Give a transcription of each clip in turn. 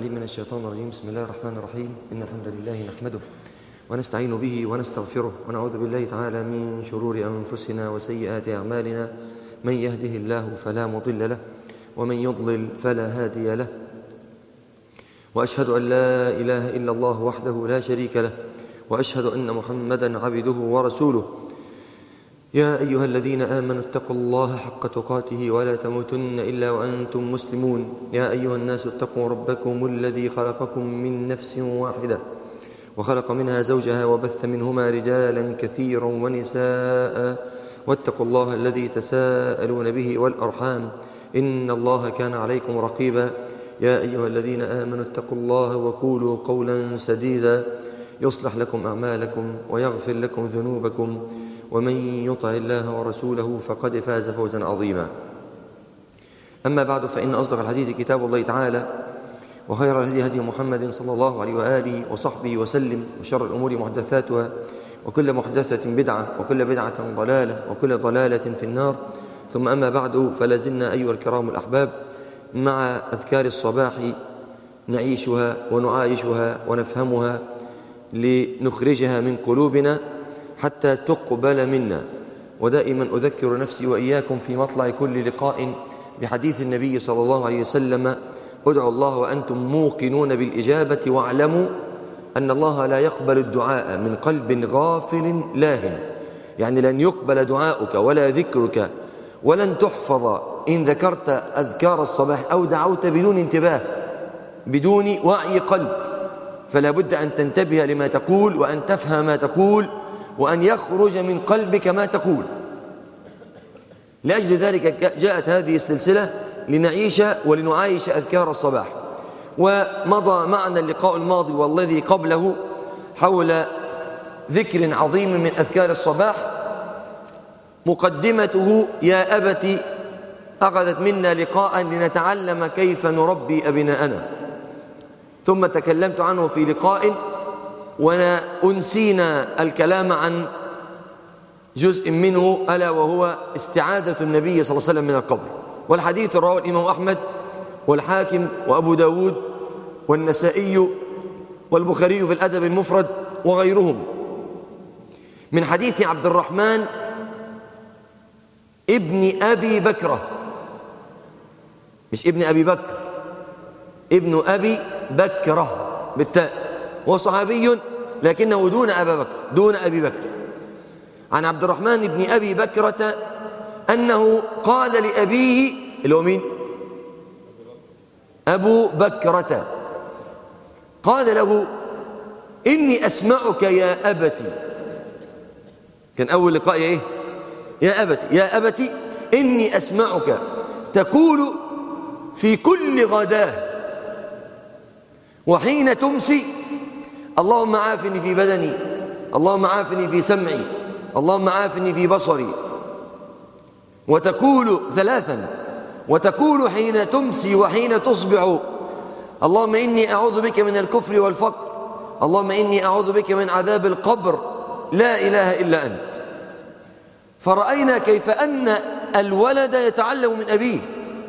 بالله من الشيطان الرجيم بسم الله الرحمن الرحيم إن الحمد لله نحمده ونستعين به ونستغفره ونعوذ بالله تعالى من شرور أنفسنا وسيئات أعمالنا من يهده الله فلا مضل له ومن يضلل فلا هادي له وأشهد أن لا إله إلا الله وحده لا شريك له وأشهد أن محمدا عبده ورسوله يا أيها الذين آمنوا اتقوا الله حق تقاته ولا تموتن إلا وأنتم مسلمون يا أيها الناس اتقوا ربكم الذي خلقكم من نفس واحدة وخلق منها زوجها وبث منهما رجالا كثيرا ونساء واتقوا الله الذي تساءلون به والأرحام إن الله كان عليكم رقيبا يا أيها الذين آمنوا اتقوا الله وقولوا قولا سديدا يصلح لكم أعمالكم ويغفر لكم ذنوبكم ومن يطع الله ورسوله فقد فاز فوزا عظيما أما بعد فإن أصدق الحديث كتاب الله تعالى وخير الهدي هدي محمد صلى الله عليه وآله وصحبه وسلم وشر الأمور محدثاتها وكل محدثة بدعة وكل بدعة ضلالة وكل ضلالة في النار ثم أما بعد فلازلنا أيها الكرام الأحباب مع أذكار الصباح نعيشها ونعايشها ونفهمها لنخرجها من قلوبنا حتى تقبل منا ودائما أذكر نفسي وإياكم في مطلع كل لقاء بحديث النبي صلى الله عليه وسلم ادعوا الله وأنتم موقنون بالإجابة واعلموا أن الله لا يقبل الدعاء من قلب غافل لاهن يعني لن يقبل دعاؤك ولا ذكرك ولن تحفظ إن ذكرت أذكار الصباح أو دعوت بدون انتباه بدون وعي قلب فلا بد أن تنتبه لما تقول وأن تفهم ما تقول وأن يخرج من قلبك ما تقول لأجل ذلك جاءت هذه السلسلة لنعيش ولنعايش أذكار الصباح ومضى معنا اللقاء الماضي والذي قبله حول ذكر عظيم من أذكار الصباح مقدمته يا أبت أخذت منا لقاء لنتعلم كيف نربي أبناءنا ثم تكلمت عنه في لقاء وأنسينا الكلام عن جزء منه ألا وهو استعادة النبي صلى الله عليه وسلم من القبر والحديث رواه الإمام أحمد والحاكم وأبو داود والنسائي والبخاري في الأدب المفرد وغيرهم من حديث عبد الرحمن ابن أبي بكرة مش ابن أبي بكر ابن أبي بكرة بالتاء وصحابي لكنه دون أبا بكر دون أبي بكر عن عبد الرحمن بن أبي بكرة أنه قال لأبيه اللي هو مين أبو بكرة قال له إني أسمعك يا أبتي كان أول لقاء إيه يا أبتي يا أبتي إني أسمعك تقول في كل غداه وحين تمسي اللهم عافني في بدني اللهم عافني في سمعي اللهم عافني في بصري وتقول ثلاثا وتقول حين تمسي وحين تصبح اللهم إني أعوذ بك من الكفر والفقر اللهم إني أعوذ بك من عذاب القبر لا إله إلا أنت فرأينا كيف أن الولد يتعلم من أبيه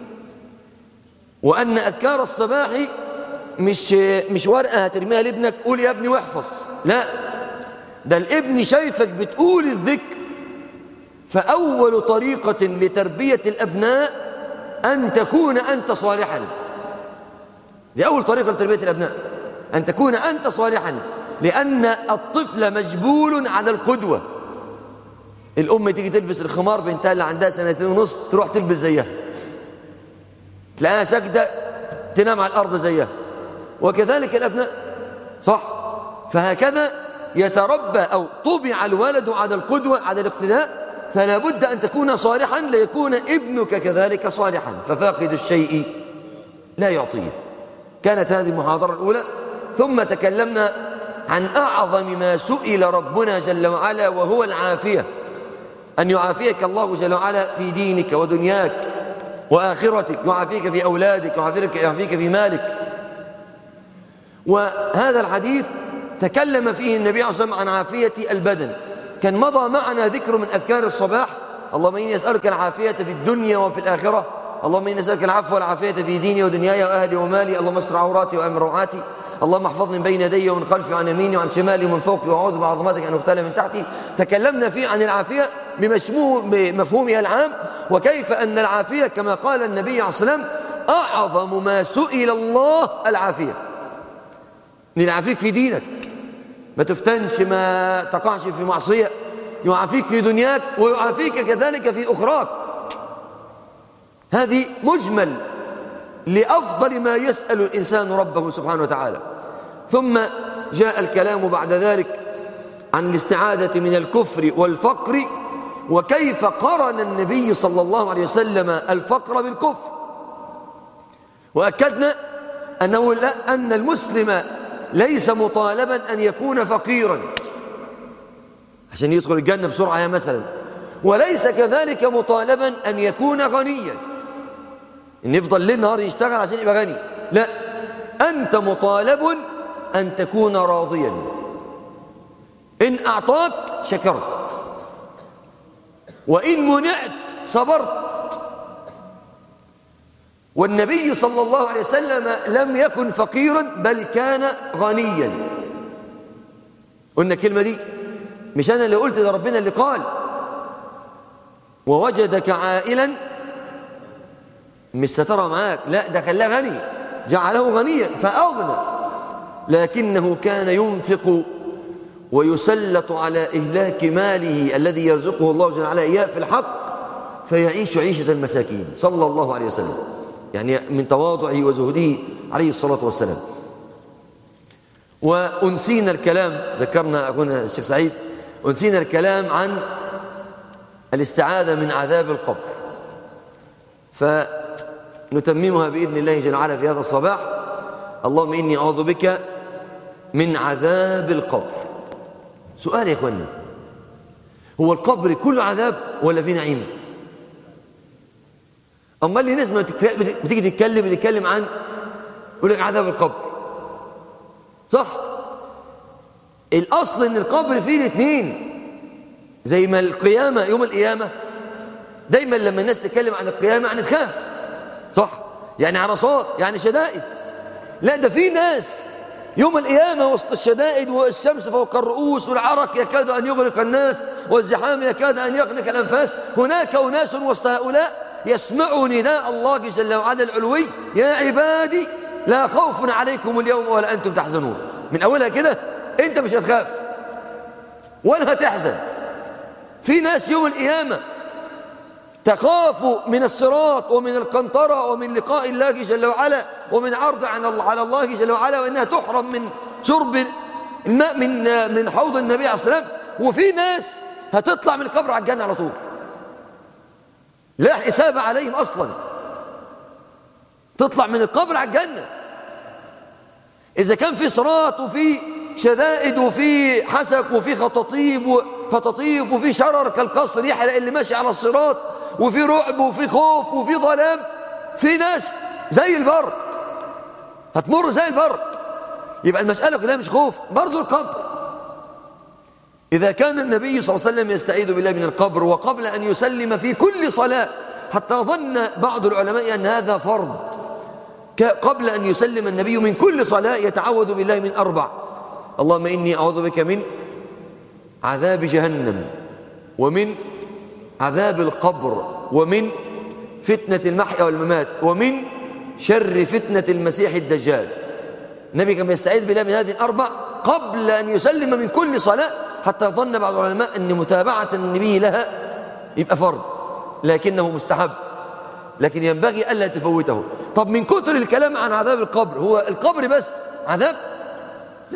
وأن أذكار الصباح مش مش ورقة هترميها لابنك قول يا ابني واحفظ لا ده الابن شايفك بتقول الذكر فأول طريقة لتربية الأبناء أن تكون أنت صالحا دي أول طريقة لتربية الأبناء أن تكون أنت صالحا لأن الطفل مجبول على القدوة الأم تيجي تلبس الخمار بنتها اللي عندها سنتين ونص تروح تلبس زيها تلاقيها ساجدة تنام على الأرض زيها وكذلك الأبناء صح فهكذا يتربى أو طبع الولد على القدوة على الاقتداء فلا بد أن تكون صالحا ليكون ابنك كذلك صالحا ففاقد الشيء لا يعطيه كانت هذه المحاضرة الأولى ثم تكلمنا عن أعظم ما سئل ربنا جل وعلا وهو العافية أن يعافيك الله جل وعلا في دينك ودنياك وآخرتك يعافيك في أولادك يعافيك, يعافيك في مالك وهذا الحديث تكلم فيه النبي عليه الصلاة والسلام عن عافية البدن كان مضى معنا ذكر من أذكار الصباح اللهم إني أسألك العافية في الدنيا وفي الآخرة اللهم إني أسألك العفو والعافية في ديني ودنياي وأهلي ومالي اللهم استر عوراتي وأمن روعاتي اللهم احفظني من بين يدي ومن خلفي وعن يميني وعن شمالي ومن فوقي واعوذ بعظمتك ان اغتال من تحتي تكلمنا فيه عن العافيه بمفهومها العام وكيف ان العافيه كما قال النبي عليه الصلاه والسلام اعظم ما سئل الله العافيه يعافيك في دينك ما تفتنش ما تقعش في معصيه يعافيك في دنياك ويعافيك كذلك في اخراك هذه مجمل لأفضل ما يسأل الإنسان ربه سبحانه وتعالى ثم جاء الكلام بعد ذلك عن الاستعاذة من الكفر والفقر وكيف قرن النبي صلى الله عليه وسلم الفقر بالكفر وأكدنا أنه لا أن المسلم ليس مطالبا أن يكون فقيرا عشان يدخل الجنة بسرعة يا مثلا وليس كذلك مطالبا أن يكون غنيا ان يفضل ليل نهار يشتغل عشان يبقى غني لا انت مطالب ان تكون راضيا ان اعطاك شكرت وان منعت صبرت والنبي صلى الله عليه وسلم لم يكن فقيرا بل كان غنيا قلنا الكلمه دي مش انا اللي قلت ده ربنا اللي قال ووجدك عائلا مش سترى معاك لا ده خلاه غني جعله غنيا فأغنى لكنه كان ينفق ويسلط على إهلاك ماله الذي يرزقه الله جل وعلا إياه في الحق فيعيش عيشة المساكين صلى الله عليه وسلم يعني من تواضعه وزهده عليه الصلاة والسلام وأنسينا الكلام ذكرنا أخونا الشيخ سعيد أنسينا الكلام عن الاستعاذة من عذاب القبر ف نتممها بإذن الله جل وعلا في هذا الصباح اللهم إني أعوذ بك من عذاب القبر سؤال يا إخوانا هو القبر كله عذاب ولا فيه نعيم أما اللي ناس بتيجي تتكلم بتتكلم عن يقول لك عذاب القبر صح الأصل إن القبر فيه الاثنين زي ما القيامة يوم القيامة دايما لما الناس تتكلم عن القيامة يعني تخاف صح يعني عرصات يعني شدائد لا ده في ناس يوم القيامة وسط الشدائد والشمس فوق الرؤوس والعرق يكاد أن يغرق الناس والزحام يكاد أن يخنق الأنفاس هناك أناس وسط هؤلاء يسمعوا نداء الله جل وعلا العلوي يا عبادي لا خوف عليكم اليوم ولا أنتم تحزنون من أولها كده أنت مش هتخاف ولا هتحزن في ناس يوم القيامة تخاف من الصراط ومن القنطرة ومن لقاء الله جل وعلا ومن عرض على الله جل وعلا وإنها تحرم من شرب الماء من من حوض النبي عليه الصلاة والسلام وفي ناس هتطلع من القبر على الجنة على طول لا حساب عليهم أصلا تطلع من القبر على الجنة إذا كان في صراط وفي شدائد وفي حسك وفي خطاطيب وخطاطيف وفي شرر كالقصر يحرق اللي ماشي على الصراط وفي رعب وفي خوف وفي ظلام في ناس زي البرق هتمر زي البرق يبقى المسألة كلها مش خوف برضو القبر إذا كان النبي صلى الله عليه وسلم يستعيذ بالله من القبر وقبل أن يسلم في كل صلاة حتى ظن بعض العلماء أن هذا فرض قبل أن يسلم النبي من كل صلاة يتعوذ بالله من أربع اللهم إني أعوذ بك من عذاب جهنم ومن عذاب القبر ومن فتنة المحيا والممات ومن شر فتنة المسيح الدجال النبي كان يستعيذ بالله من هذه الأربع قبل أن يسلم من كل صلاة حتى ظن بعض العلماء أن متابعة النبي لها يبقى فرض لكنه مستحب لكن ينبغي ألا تفوته طب من كتر الكلام عن عذاب القبر هو القبر بس عذاب لا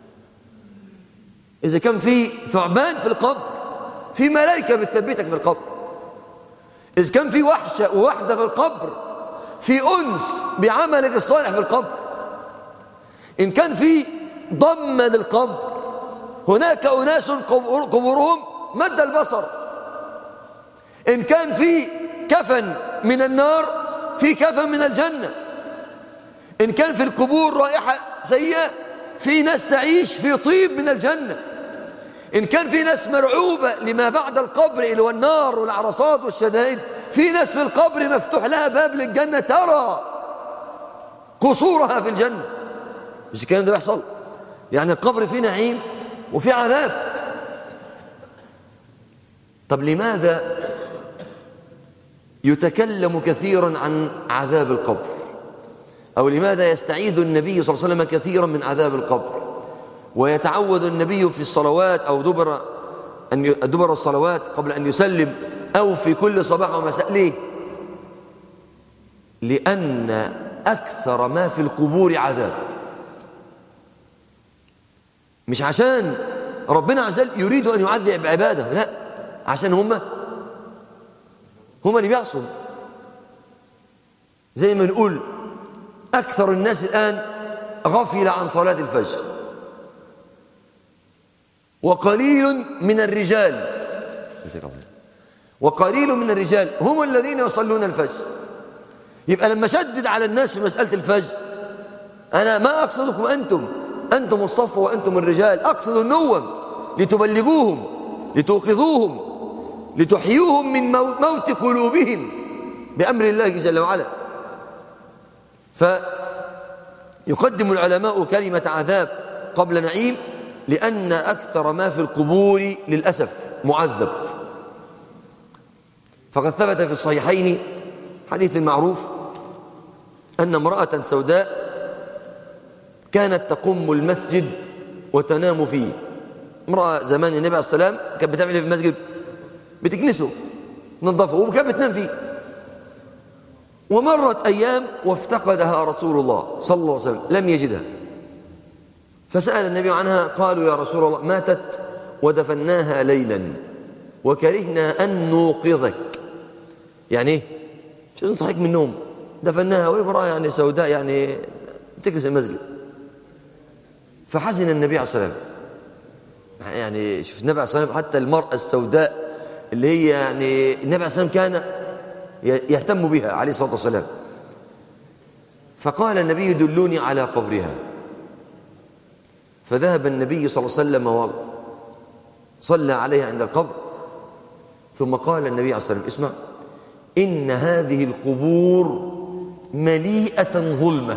إذا كان في ثعبان في القبر في ملائكة بتثبتك في القبر إذا كان في وحشة ووحدة في القبر في أنس بعملك الصالح في القبر إن كان في ضمة للقبر هناك أناس قبورهم مد البصر إن كان في كفن من النار في كفن من الجنة إن كان في القبور رائحة سيئة في ناس تعيش في طيب من الجنة إن كان في ناس مرعوبة لما بعد القبر اللي هو النار والعرصات والشدائد في ناس في القبر مفتوح لها باب للجنة ترى قصورها في الجنة مش الكلام ده بيحصل يعني القبر فيه نعيم وفيه عذاب طب لماذا يتكلم كثيرا عن عذاب القبر أو لماذا يستعيذ النبي صلى الله عليه وسلم كثيرا من عذاب القبر ويتعوذ النبي في الصلوات أو دبر أن دبر الصلوات قبل أن يسلم أو في كل صباح ومساء ليه؟ لأن أكثر ما في القبور عذاب مش عشان ربنا عز وجل يريد أن يعذب عباده لا عشان هم هم اللي بيعصوا زي ما نقول أكثر الناس الآن غفل عن صلاة الفجر وقليل من الرجال وقليل من الرجال هم الذين يصلون الفجر يبقى لما شدد على الناس في مسألة الفجر أنا ما أقصدكم أنتم أنتم الصف وأنتم الرجال أقصد النوم لتبلغوهم لتوقظوهم لتحيوهم من موت قلوبهم بأمر الله جل وعلا فيقدم العلماء كلمة عذاب قبل نعيم لأن أكثر ما في القبور للأسف معذب فقد ثبت في الصحيحين حديث المعروف أن امرأة سوداء كانت تقم المسجد وتنام فيه امرأة زمان النبي عليه السلام كانت بتعمل في المسجد بتكنسه تنظفه وكانت بتنام فيه ومرت أيام وافتقدها رسول الله صلى الله عليه وسلم لم يجدها فسأل النبي عنها قالوا يا رسول الله ماتت ودفناها ليلا وكرهنا أن نوقظك يعني ايه شو نصحيك من النوم دفناها وامرأة يعني سوداء يعني تكنس المسجد فحزن النبي عليه الصلاة والسلام يعني شوف النبي عليه الصلاة والسلام حتى المرأة السوداء اللي هي يعني النبي عليه الصلاة والسلام كان يهتم بها عليه الصلاة والسلام فقال النبي دلوني على قبرها فذهب النبي صلى الله عليه وسلم وصلى عليها عند القبر ثم قال النبي عليه الصلاة والسلام اسمع إن هذه القبور مليئة ظلمة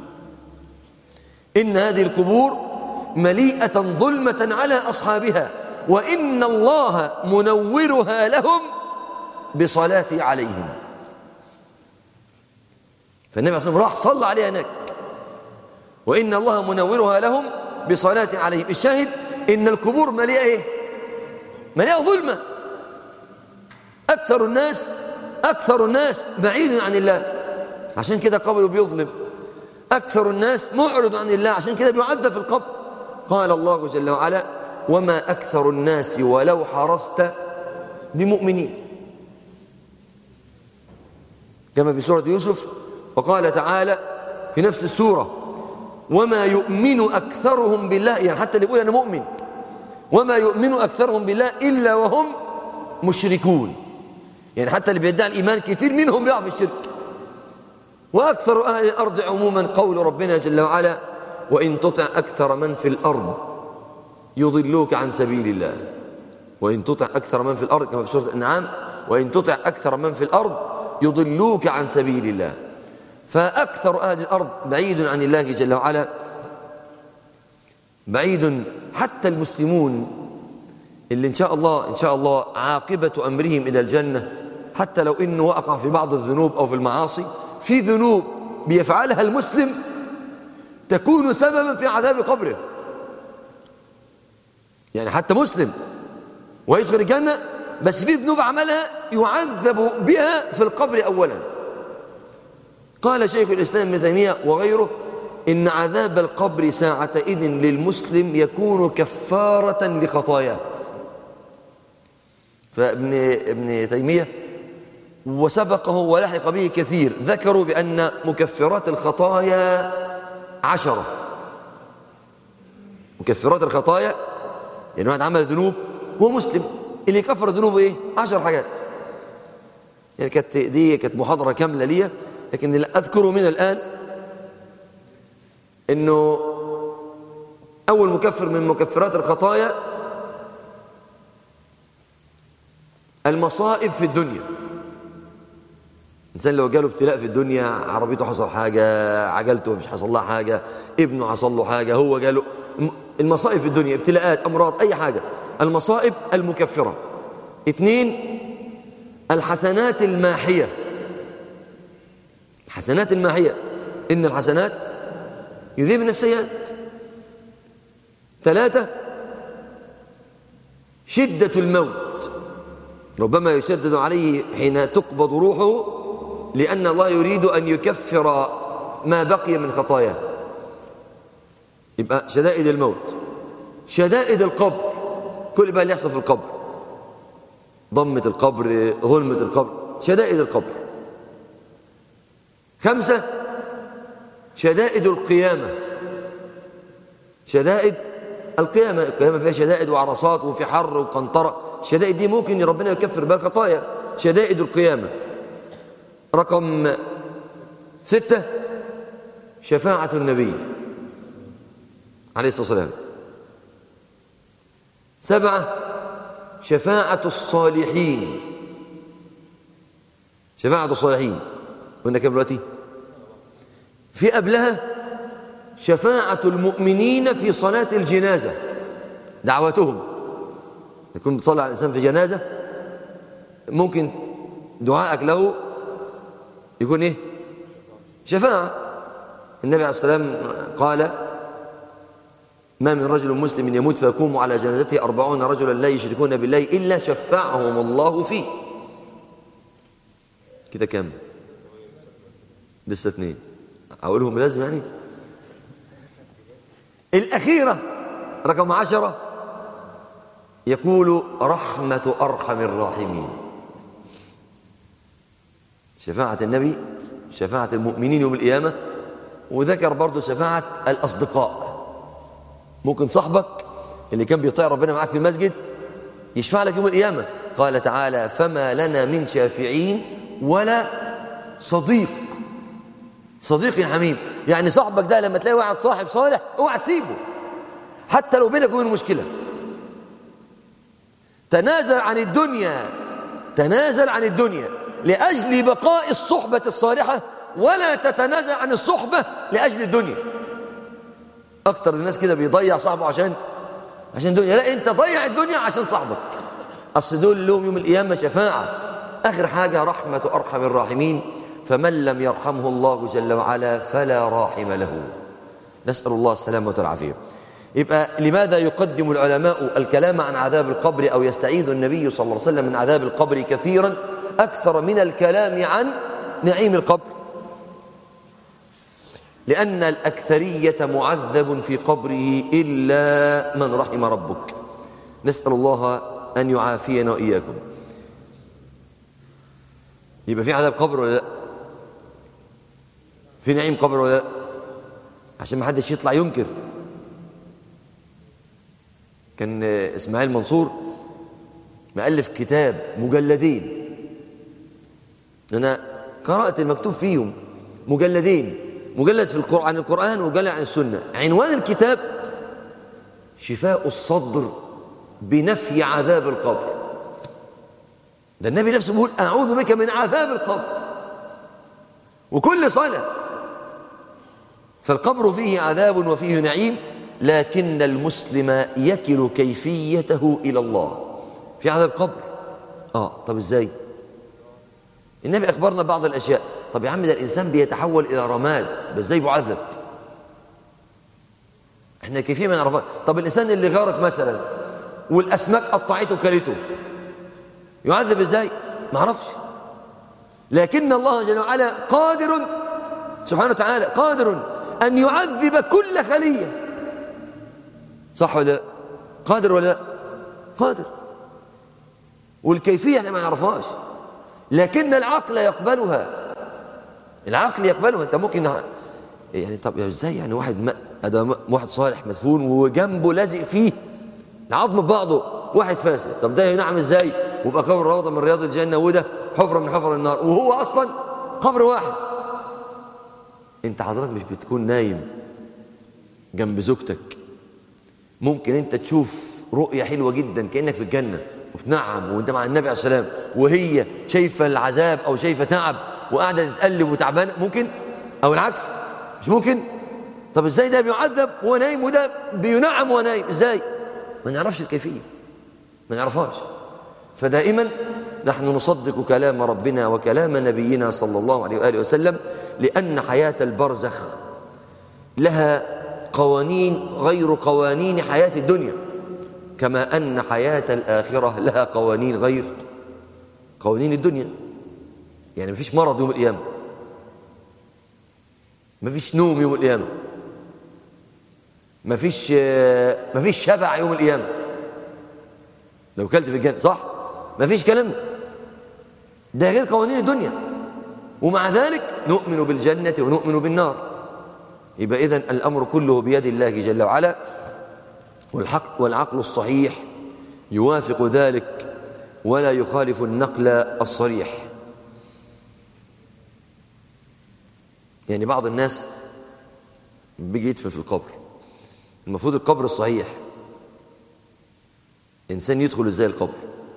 إن هذه القبور مليئة ظلمة على أصحابها وإن الله منورها لهم بصلاتي عليهم فالنبي عليه الصلاة والسلام راح صلى عليها هناك وإن الله منورها لهم بصلاتي عليهم الشاهد إن القبور مليئة إيه؟ مليئة ظلمة أكثر الناس أكثر الناس بعيد عن الله عشان كده قبره بيظلم أكثر الناس معرض عن الله عشان كده بيعذب في القبر قال الله جل وعلا وما أكثر الناس ولو حرصت بمؤمنين كما في سورة يوسف وقال تعالى في نفس السورة وما يؤمن أكثرهم بالله يعني حتى اللي يقول أنا مؤمن وما يؤمن أكثرهم بالله إلا وهم مشركون يعني حتى اللي بيدعي الإيمان كتير منهم بيقع في الشرك وأكثر أهل الأرض عموما قول ربنا جل وعلا وإن تطع أكثر من في الأرض يضلوك عن سبيل الله وإن تطع أكثر من في الأرض كما في سورة الأنعام وإن تطع أكثر من في الأرض يضلوك عن سبيل الله فأكثر أهل الأرض بعيد عن الله جل وعلا بعيد حتى المسلمون اللي إن شاء الله إن شاء الله عاقبة أمرهم إلى الجنة حتى لو إنه وقع في بعض الذنوب أو في المعاصي في ذنوب بيفعلها المسلم تكون سببا في عذاب قبره يعني حتى مسلم ويدخل الجنة بس في ذنوب عملها يعذب بها في القبر أولا قال شيخ الإسلام ابن تيمية وغيره إن عذاب القبر ساعتئذ للمسلم يكون كفارة لخطاياه فابن ابن تيمية وسبقه ولحق به كثير ذكروا بأن مكفرات الخطايا عشرة مكفرات الخطايا يعني واحد عمل ذنوب هو مسلم اللي كفر ذنوبه ايه عشر حاجات يعني كانت دي كانت محاضرة كاملة ليا لكن اللي أذكره من الآن إنه أول مكفر من مكفرات الخطايا المصائب في الدنيا الإنسان لو جاله ابتلاء في الدنيا عربيته حصل حاجة عجلته مش حصل لها حاجة ابنه حصل له حاجة هو جاله المصائب في الدنيا ابتلاءات أمراض أي حاجة المصائب المكفرة اثنين الحسنات الماحية الحسنات الماحية إن الحسنات يذيبن السيئات ثلاثة شدة الموت ربما يشدد عليه حين تقبض روحه لأن الله يريد أن يكفر ما بقي من خطاياه يبقى شدائد الموت شدائد القبر كل بقى اللي يحصل في القبر ضمة القبر ظلمة القبر شدائد القبر خمسة شدائد القيامة شدائد القيامة القيامة فيها شدائد وعرصات وفي حر وقنطرة الشدائد دي ممكن ربنا يكفر بها الخطايا شدائد القيامة رقم ستة شفاعة النبي عليه الصلاة والسلام سبعة شفاعة الصالحين شفاعة الصالحين قلنا كم دلوقتي في قبلها شفاعة المؤمنين في صلاة الجنازة دعوتهم يكون بتصلي على الإنسان في جنازة ممكن دعائك له يكون إيه شفاعة النبي عليه السلام قال ما من رجل مسلم يموت فيقوم على جنازته أربعون رجلا لا يشركون بالله إلا شفعهم الله فيه كده كام لسه اثنين أقولهم لازم يعني الأخيرة رقم عشرة يقول رحمة أرحم الراحمين شفاعة النبي شفاعة المؤمنين يوم القيامة وذكر برضه شفاعة الأصدقاء ممكن صاحبك اللي كان بيطيع ربنا معاك في المسجد يشفع لك يوم القيامة قال تعالى فما لنا من شافعين ولا صديق صديق حميم يعني صاحبك ده لما تلاقي واحد صاحب صالح اوعى تسيبه حتى لو بينك وبينه مشكلة تنازل عن الدنيا تنازل عن الدنيا لأجل بقاء الصحبة الصالحة ولا تتنازل عن الصحبة لأجل الدنيا أكتر الناس كده بيضيع صاحبه عشان عشان الدنيا لا أنت ضيع الدنيا عشان صاحبك أصل دول لهم يوم القيامة شفاعة آخر حاجة رحمة أرحم الراحمين فمن لم يرحمه الله جل وعلا فلا راحم له نسأل الله السلامة والعافية يبقى لماذا يقدم العلماء الكلام عن عذاب القبر أو يستعيذ النبي صلى الله عليه وسلم من عذاب القبر كثيرا أكثر من الكلام عن نعيم القبر لأن الأكثرية معذب في قبره إلا من رحم ربك نسأل الله أن يعافينا وإياكم يبقى في عذاب قبر ولا لا في نعيم قبر ولا لا عشان ما حدش يطلع ينكر كان اسماعيل منصور مؤلف كتاب مجلدين انا قرات المكتوب فيهم مجلدين مجلد في القرآن عن القرآن ومجلد عن السنة عنوان الكتاب شفاء الصدر بنفي عذاب القبر ده النبي نفسه بيقول أعوذ بك من عذاب القبر وكل صلاة فالقبر فيه عذاب وفيه نعيم لكن المسلم يكل كيفيته إلى الله في عذاب قبر آه طب إزاي النبي أخبرنا بعض الأشياء طب يا عم ده الإنسان بيتحول إلى رماد بس ازاي بعذب احنا كيفية ما نعرفها طب الإنسان اللي غارق مثلا والأسماك قطعته وكلته يعذب ازاي ما اعرفش لكن الله جل وعلا قادر سبحانه وتعالى قادر أن يعذب كل خلية صح ولا لا قادر ولا لا قادر والكيفية احنا ما نعرفهاش لكن العقل يقبلها العقل يقبلها انت ممكن يعني طب ازاي يعني واحد ما ادم واحد صالح مدفون وجنبه لازق فيه العظم ببعضه واحد فاسد طب ده ينعم ازاي ويبقى قبر روضه من رياض الجنه وده حفره من حفر النار وهو اصلا قبر واحد انت حضرتك مش بتكون نايم جنب زوجتك ممكن انت تشوف رؤيه حلوه جدا كانك في الجنه وتنعم وانت مع النبي عليه السلام وهي شايفه العذاب او شايفه تعب وقاعدة تتقلب وتعبانة ممكن أو العكس مش ممكن طب ازاي ده بيعذب وهو نايم وده بينعم وهو نايم ازاي ما نعرفش الكيفية ما نعرفهاش فدائما نحن نصدق كلام ربنا وكلام نبينا صلى الله عليه وآله وسلم لأن حياة البرزخ لها قوانين غير قوانين حياة الدنيا كما أن حياة الآخرة لها قوانين غير قوانين الدنيا يعني مفيش مرض يوم القيامة مفيش نوم يوم القيامة مفيش مفيش شبع يوم القيامة لو كلت في الجنة صح مفيش كلام ده غير قوانين الدنيا ومع ذلك نؤمن بالجنة ونؤمن بالنار يبقى إذن الأمر كله بيد الله جل وعلا والحق والعقل الصحيح يوافق ذلك ولا يخالف النقل الصريح يعني بعض الناس بيجي يدفن في القبر المفروض القبر الصحيح إنسان يدخل إزاي القبر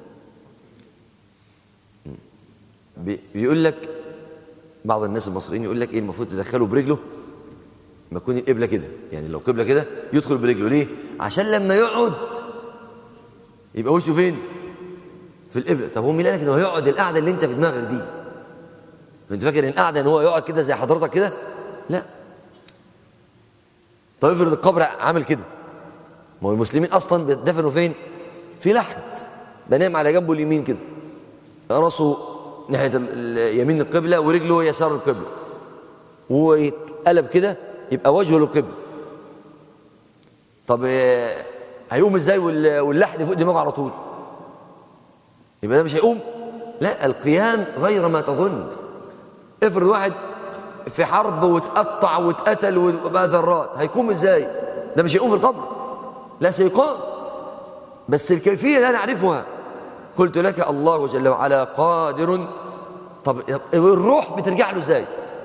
بيقول لك بعض الناس المصريين يقول لك ايه المفروض تدخله برجله ما يكون القبله كده يعني لو قبله كده يدخل برجله ليه عشان لما يقعد يبقى وشه فين في القبله طب هو مين قال لك انه هيقعد القعده اللي انت في دماغك دي انت فاكر ان القعده ان هو يقعد كده زي حضرتك كده لا طب افرض القبر عامل كده ما هو المسلمين اصلا بيدفنوا فين في لحد بنام على جنبه اليمين كده راسه ناحيه يمين القبله ورجله يسار القبله وهو يتقلب كده يبقى وجهه للقبله طب هيقوم ازاي واللحد فوق دماغه على طول يبقى ده مش هيقوم لا القيام غير ما تظن افرض واحد في حرب واتقطع واتقتل وبقى ذرات هيقوم ازاي ده مش هيقوم في القبر لا سيقام بس الكيفيه لا نعرفها قلت لك الله جل وعلا قادر طب الروح بترجع له ازاي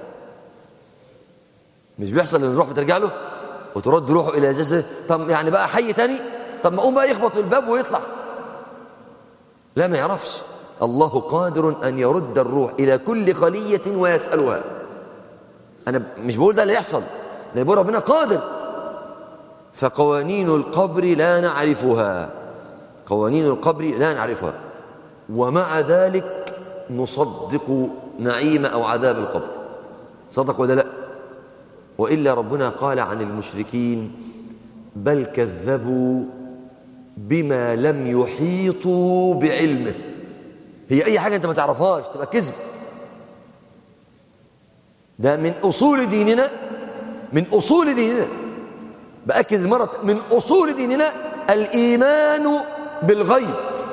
مش بيحصل ان الروح بترجع له وترد روحه الى جسده طب يعني بقى حي تاني طب ما قوم بقى يخبط في الباب ويطلع لا ما يعرفش الله قادر ان يرد الروح الى كل خليه ويسالها انا مش بقول ده اللي يحصل انا بقول ربنا قادر فقوانين القبر لا نعرفها قوانين القبر لا نعرفها ومع ذلك نصدق نعيم او عذاب القبر صدق ولا لا والا ربنا قال عن المشركين بل كذبوا بما لم يحيطوا بعلمه هي اي حاجه انت ما تعرفهاش تبقى كذب ده من اصول ديننا من اصول ديننا باكد المره من اصول ديننا الايمان بالغيب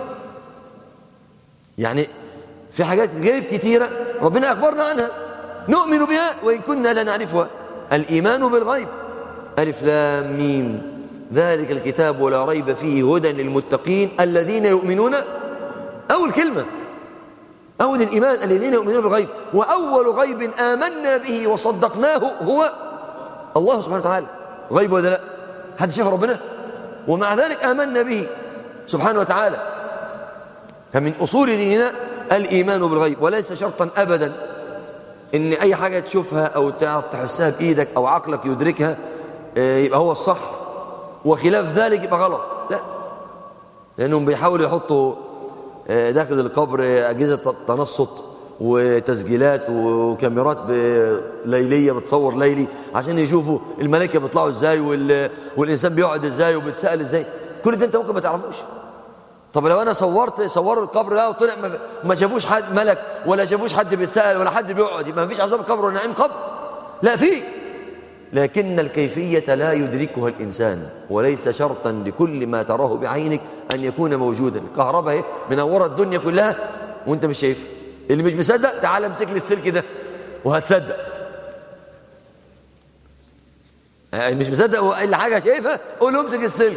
يعني في حاجات غيب كتيره ربنا اخبرنا عنها نؤمن بها وان كنا لا نعرفها الإيمان بالغيب ألف لام ميم ذلك الكتاب ولا ريب فيه هدى للمتقين الذين يؤمنون أول كلمة أول الإيمان الذين يؤمنون بالغيب وأول غيب آمنا به وصدقناه هو الله سبحانه وتعالى غيب ولا لا حد شاف ربنا ومع ذلك آمنا به سبحانه وتعالى فمن أصول ديننا الإيمان بالغيب وليس شرطا أبدا ان اي حاجة تشوفها او تعرف تحسها بايدك او عقلك يدركها يبقى هو الصح وخلاف ذلك يبقى غلط لا لانهم بيحاولوا يحطوا داخل القبر اجهزة تنصت وتسجيلات وكاميرات ليلية بتصور ليلي عشان يشوفوا الملائكة بيطلعوا ازاي والانسان بيقعد ازاي وبيتسأل ازاي كل ده انت ممكن ما تعرفوش طب لو انا صورت صوروا القبر ده وطلع ما, ما شافوش حد ملك ولا شافوش حد بيتسال ولا حد بيقعد يبقى ما فيش عذاب قبر ولا نعيم قبر لا في لكن الكيفية لا يدركها الإنسان وليس شرطا لكل ما تراه بعينك أن يكون موجودا الكهرباء اهي منورة الدنيا كلها وانت مش شايف اللي مش مصدق تعال امسك لي السلك ده وهتصدق اللي مش مصدق الا حاجه شايفها قول له امسك السلك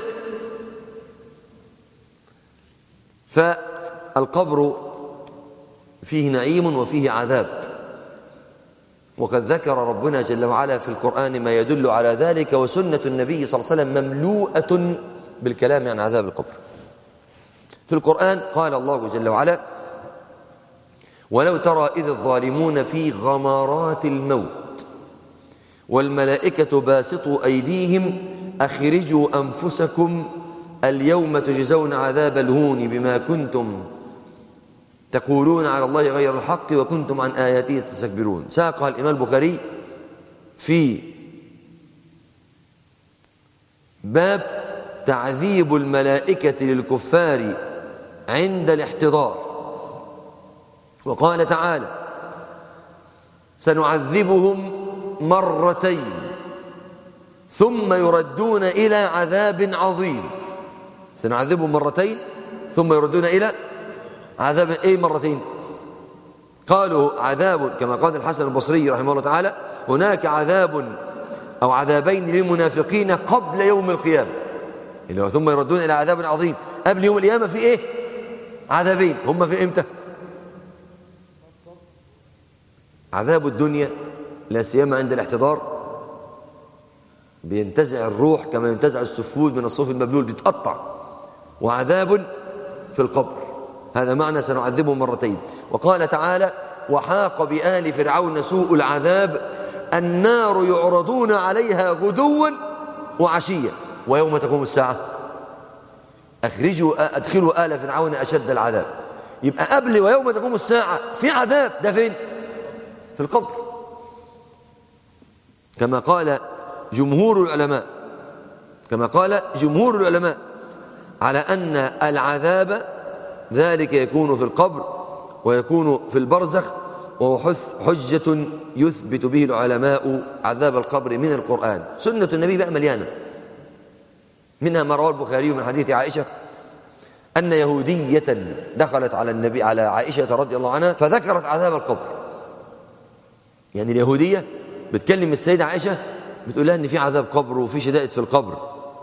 فالقبر فيه نعيم وفيه عذاب وقد ذكر ربنا جل وعلا في القرآن ما يدل على ذلك وسنة النبي صلى الله عليه وسلم مملوءة بالكلام عن عذاب القبر في القرآن قال الله جل وعلا ولو ترى إذ الظالمون في غمرات الموت والملائكة باسطوا أيديهم أخرجوا أنفسكم اليوم تجزون عذاب الهون بما كنتم تقولون على الله غير الحق وكنتم عن آياته تستكبرون ساقها الإمام البخاري في باب تعذيب الملائكة للكفار عند الاحتضار وقال تعالى سنعذبهم مرتين ثم يردون إلى عذاب عظيم سنعذبهم مرتين ثم يردون إلى عذاب أي مرتين قالوا عذاب كما قال الحسن البصري رحمه الله تعالى هناك عذاب أو عذابين للمنافقين قبل يوم القيامة اللي هو ثم يردون إلى عذاب عظيم قبل يوم القيامة في إيه عذابين هم في إمتى عذاب الدنيا لا سيما عند الاحتضار بينتزع الروح كما ينتزع السفود من الصوف المبلول بيتقطع وعذاب في القبر هذا معنى سنعذبهم مرتين وقال تعالى وحاق بآل فرعون سوء العذاب النار يعرضون عليها غدوا وعشيا ويوم تقوم الساعة أخرجوا أدخلوا آل فرعون أشد العذاب يبقى قبل ويوم تقوم الساعة في عذاب ده فين في القبر كما قال جمهور العلماء كما قال جمهور العلماء على أن العذاب ذلك يكون في القبر ويكون في البرزخ وهو حجة يثبت به العلماء عذاب القبر من القرآن سنة النبي بقى مليانة منها ما رواه البخاري من حديث عائشة أن يهودية دخلت على النبي على عائشة رضي الله عنها فذكرت عذاب القبر يعني اليهودية بتكلم السيدة عائشة بتقول لها ان في عذاب قبر وفي شدائد في القبر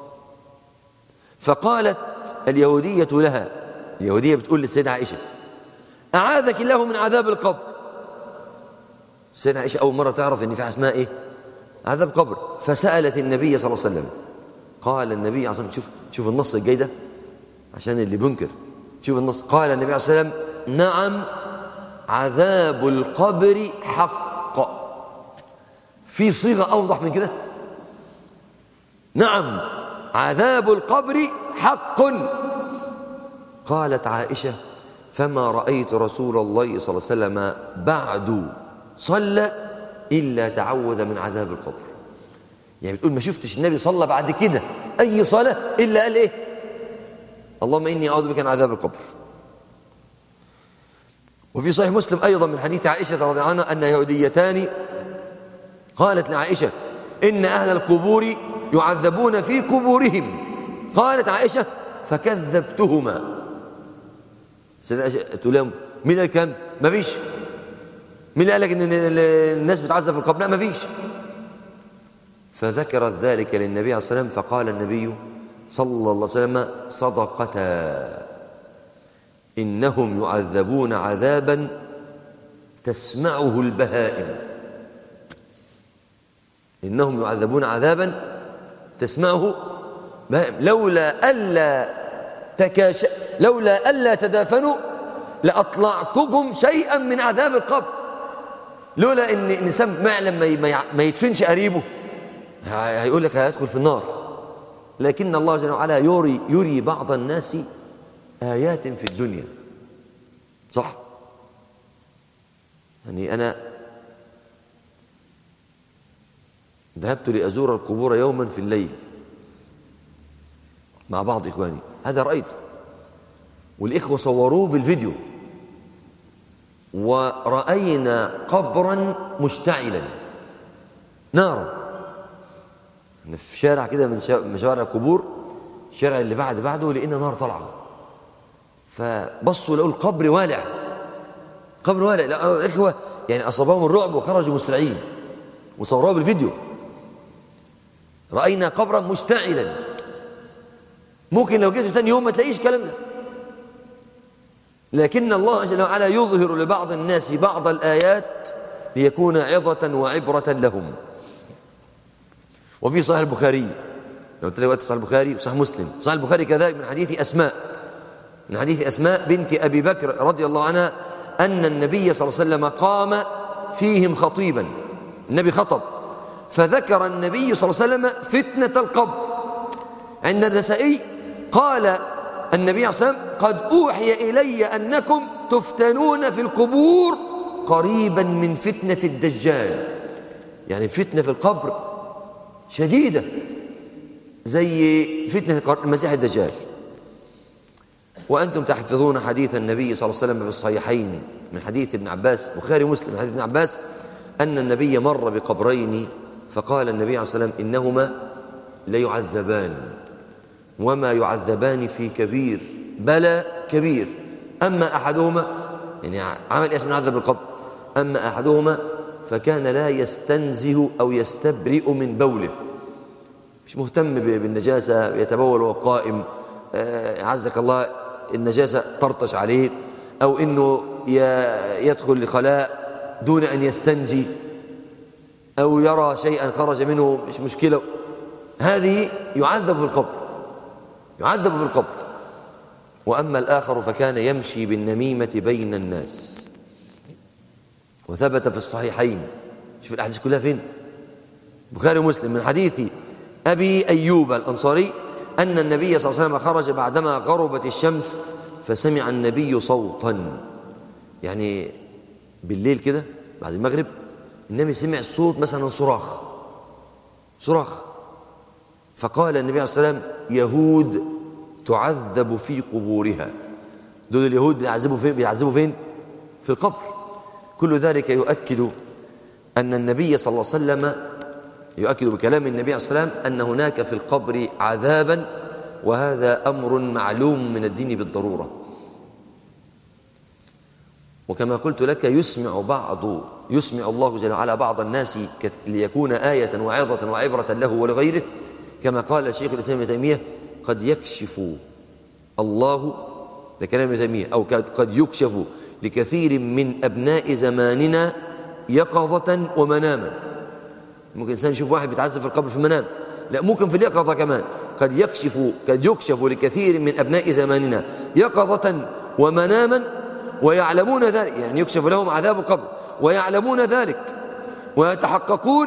فقالت اليهودية لها اليهودية بتقول للسيدة عائشة أعاذك الله من عذاب القبر السيدة عائشة أول مرة تعرف ان في اسماء إيه عذاب قبر فسألت النبي صلى الله عليه وسلم قال النبي عليه الصلاة والسلام شوف شوف النص الجاي ده عشان اللي بنكر شوف النص قال النبي عليه الصلاة والسلام نعم عذاب القبر حق في صيغة أوضح من كده نعم عذاب القبر حق قالت عائشة فما رأيت رسول الله صلى الله عليه وسلم بعد صلى إلا تعوذ من عذاب القبر يعني بتقول ما شفتش النبي صلى بعد كده أي صلاة إلا قال إيه اللهم إني أعوذ بك من عذاب القبر وفي صحيح مسلم أيضا من حديث عائشة رضي الله عنها أن يهوديتان قالت لعائشة إن أهل القبور يعذبون في قبورهم قالت عائشة فكذبتهما سيدة عائشة تقول لهم مين قال الكلام ما فيش مين قال لك ان الناس بتعذب في القبر لا ما فيش فذكرت ذلك للنبي عليه الصلاه والسلام فقال النبي صلى الله عليه وسلم صدقتا انهم يعذبون عذابا تسمعه البهائم إنهم يعذبون عذابا تسمعه لولا ألا تكاش لولا ألا تدافنوا لأطلعتكم شيئا من عذاب القبر لولا إن الإنسان معلم ما يدفنش قريبه هيقول لك هيدخل في النار لكن الله جل وعلا يري, يري بعض الناس آيات في الدنيا صح يعني أنا ذهبت لأزور القبور يوما في الليل مع بعض إخواني هذا رأيته والإخوة صوروه بالفيديو ورأينا قبرا مشتعلا نارا في شارع كده من شوارع القبور الشارع اللي بعد بعده لقينا نار طالعه فبصوا لقوا القبر والع قبر والع الإخوة يعني أصابهم الرعب وخرجوا مسرعين وصوروه بالفيديو رأينا قبرا مشتعلا ممكن لو جيت ثاني يوم ما تلاقيش الكلام ده لكن الله جل وعلا يظهر لبعض الناس بعض الآيات ليكون عظة وعبرة لهم وفي صحيح البخاري لو تلاقي صحيح البخاري وصحيح مسلم صحيح البخاري كذلك من حديث أسماء من حديث أسماء بنت أبي بكر رضي الله عنها أن النبي صلى الله عليه وسلم قام فيهم خطيبا النبي خطب فذكر النبي صلى الله عليه وسلم فتنة القبر عند النسائي قال النبي صلى الله عليه وسلم قد أوحي إلي أنكم تفتنون في القبور قريبا من فتنة الدجال يعني فتنة في القبر شديدة زي فتنة المسيح الدجال وأنتم تحفظون حديث النبي صلى الله عليه وسلم في الصحيحين من حديث ابن عباس بخاري مسلم من حديث ابن عباس أن النبي مر بقبرين فقال النبي عليه الصلاة والسلام إنهما ليعذبان وما يعذبان في كبير بلى كبير أما أحدهما يعني عمل إيش يعذب القبر أما أحدهما فكان لا يستنزه أو يستبرئ من بوله مش مهتم بالنجاسة يتبول وهو قائم آه، عزك الله النجاسة ترطش عليه أو إنه يدخل لخلاء دون أن يستنجي أو يرى شيئا خرج منه مش مشكلة هذه يعذب في القبر يعذب في القبر وأما الآخر فكان يمشي بالنميمة بين الناس وثبت في الصحيحين شوف الأحاديث كلها فين بخاري ومسلم من حديث أبي أيوب الأنصاري أن النبي صلى الله عليه وسلم خرج بعدما غربت الشمس فسمع النبي صوتا يعني بالليل كده بعد المغرب النبي سمع الصوت مثلا صراخ صراخ فقال النبي عليه الصلاة والسلام يهود تعذب في قبورها دول اليهود بيعذبوا فين بيعذبوا فين في القبر كل ذلك يؤكد أن النبي صلى الله عليه وسلم يؤكد بكلام النبي عليه الصلاة والسلام أن هناك في القبر عذابا وهذا أمر معلوم من الدين بالضرورة وكما قلت لك يسمع بعض يسمع الله جل وعلا بعض الناس ليكون آية وعظة وعبرة له ولغيره كما قال شيخ الإسلام ابن تيمية قد يكشف الله ده كلام ابن تيمية أو قد يكشف لكثير من أبناء زماننا يقظة ومناما ممكن إنسان يشوف واحد بيتعذب في القبر في المنام لا ممكن في اليقظة كمان قد يكشف قد يكشف لكثير من أبناء زماننا يقظة ومناما ويعلمون ذلك يعني يكشف لهم عذاب القبر ويعلمون ذلك ويتحققون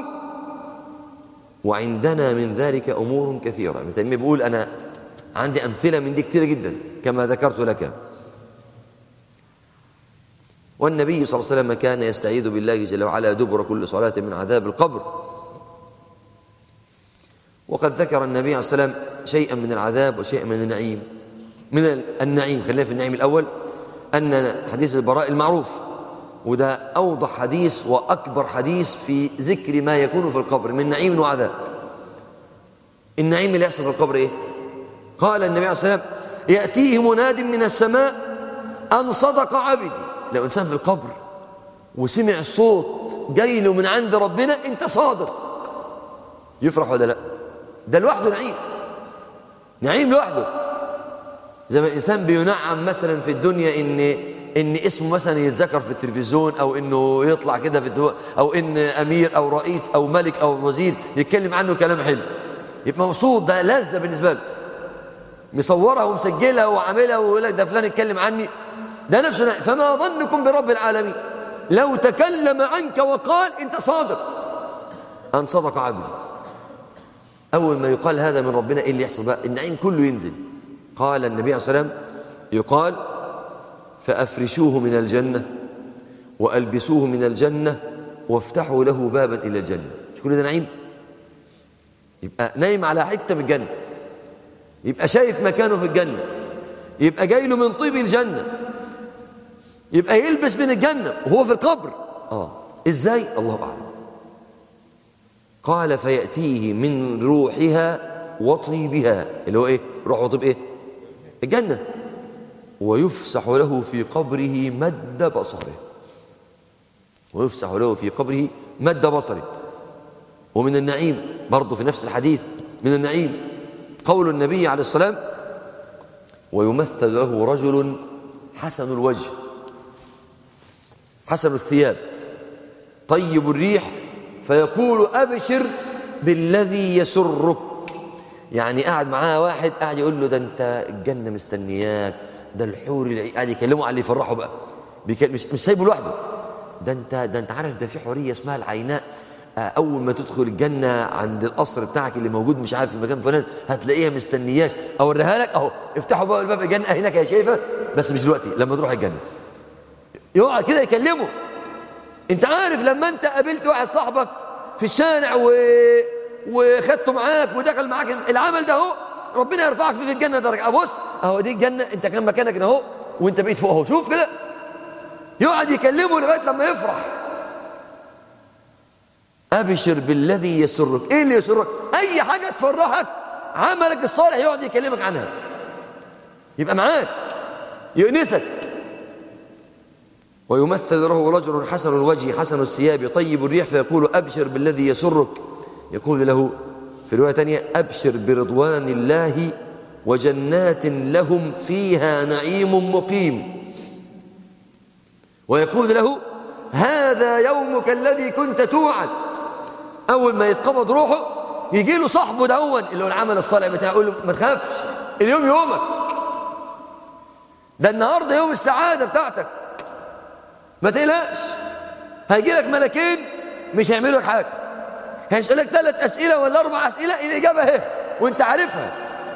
وعندنا من ذلك أمور كثيرة ابن تيمية بيقول أنا عندي أمثلة من دي كثيرة جدا كما ذكرت لك والنبي صلى الله عليه وسلم كان يستعيذ بالله جل وعلا دبر كل صلاة من عذاب القبر وقد ذكر النبي عليه الصلاة والسلام شيئا من العذاب وشيئا من النعيم من النعيم خلينا في النعيم الأول أن حديث البراء المعروف وده أوضح حديث وأكبر حديث في ذكر ما يكون في القبر من نعيم وعذاب النعيم اللي يحصل في القبر إيه؟ قال النبي عليه الصلاة والسلام يأتيه مناد من السماء أن صدق عبدي لو إنسان في القبر وسمع صوت جاي له من عند ربنا أنت صادق يفرح ولا لا ده لوحده نعيم نعيم لوحده زي ما الإنسان بينعم مثلا في الدنيا إن إن اسمه مثلا يتذكر في التلفزيون أو إنه يطلع كده في الدو... أو إن أمير أو رئيس أو ملك أو وزير يتكلم عنه كلام حلو يبقى مبسوط ده لذة بالنسبة له مصورها ومسجلها وعاملها ويقول لك ده فلان اتكلم عني ده نفسه فما ظنكم برب العالمين لو تكلم عنك وقال انت صادق ان صدق عبدي اول ما يقال هذا من ربنا ايه اللي يحصل بقى النعيم كله ينزل قال النبي عليه الصلاه والسلام يقال فافرشوه من الجنه والبسوه من الجنه وافتحوا له بابا الى الجنه مش كل ده نعيم يبقى نايم على حته من الجنه يبقى شايف مكانه في الجنه يبقى جاي له من طيب الجنه يبقى يلبس من الجنة وهو في القبر آه إزاي الله أعلم قال فيأتيه من روحها وطيبها اللي هو إيه روح وطيب إيه الجنة ويفسح له في قبره مد بصره ويفسح له في قبره مد بصره ومن النعيم برضه في نفس الحديث من النعيم قول النبي عليه السلام ويمثل له رجل حسن الوجه حسن الثياب طيب الريح فيقول أبشر بالذي يسرك يعني قاعد معاه واحد قاعد يقول له ده انت الجنة مستنياك ده الحور اللي قاعد يكلمه على اللي يفرحه بقى بيكلم مش, مش سايبه لوحده ده انت ده انت عارف ده في حوريه اسمها العيناء آه، اول ما تدخل الجنه عند القصر بتاعك اللي موجود مش عارف في مكان فلان هتلاقيها مستنياك اوريها لك اهو افتحوا بقى الباب الجنه هناك يا شايفه بس مش دلوقتي لما تروح الجنه يقعد كده يكلمه انت عارف لما انت قابلت واحد صاحبك في الشارع و... وخدته معاك ودخل معاك العمل ده اهو ربنا يرفعك فيه في الجنه درجه ابص اهو دي الجنه انت كان مكانك هنا اهو وانت بقيت فوق اهو شوف كده يقعد يكلمه لغايه لما يفرح ابشر بالذي يسرك ايه اللي يسرك اي حاجه تفرحك عملك الصالح يقعد يكلمك عنها يبقى معاك يؤنسك ويمثل له رجل حسن الوجه حسن الثياب طيب الريح فيقول أبشر بالذي يسرك يقول له في رواية ثانية أبشر برضوان الله وجنات لهم فيها نعيم مقيم ويقول له هذا يومك الذي كنت توعد أول ما يتقبض روحه يجي له صاحبه دون اللي هو العمل الصالح بتاعه يقول له ما تخافش اليوم يومك ده النهارده يوم السعادة بتاعتك ما تقلقش هيجي لك ملكين مش هيعملوا لك حاجه هيسألك ثلاث أسئلة ولا أربع أسئلة الإجابة اهي وأنت عارفها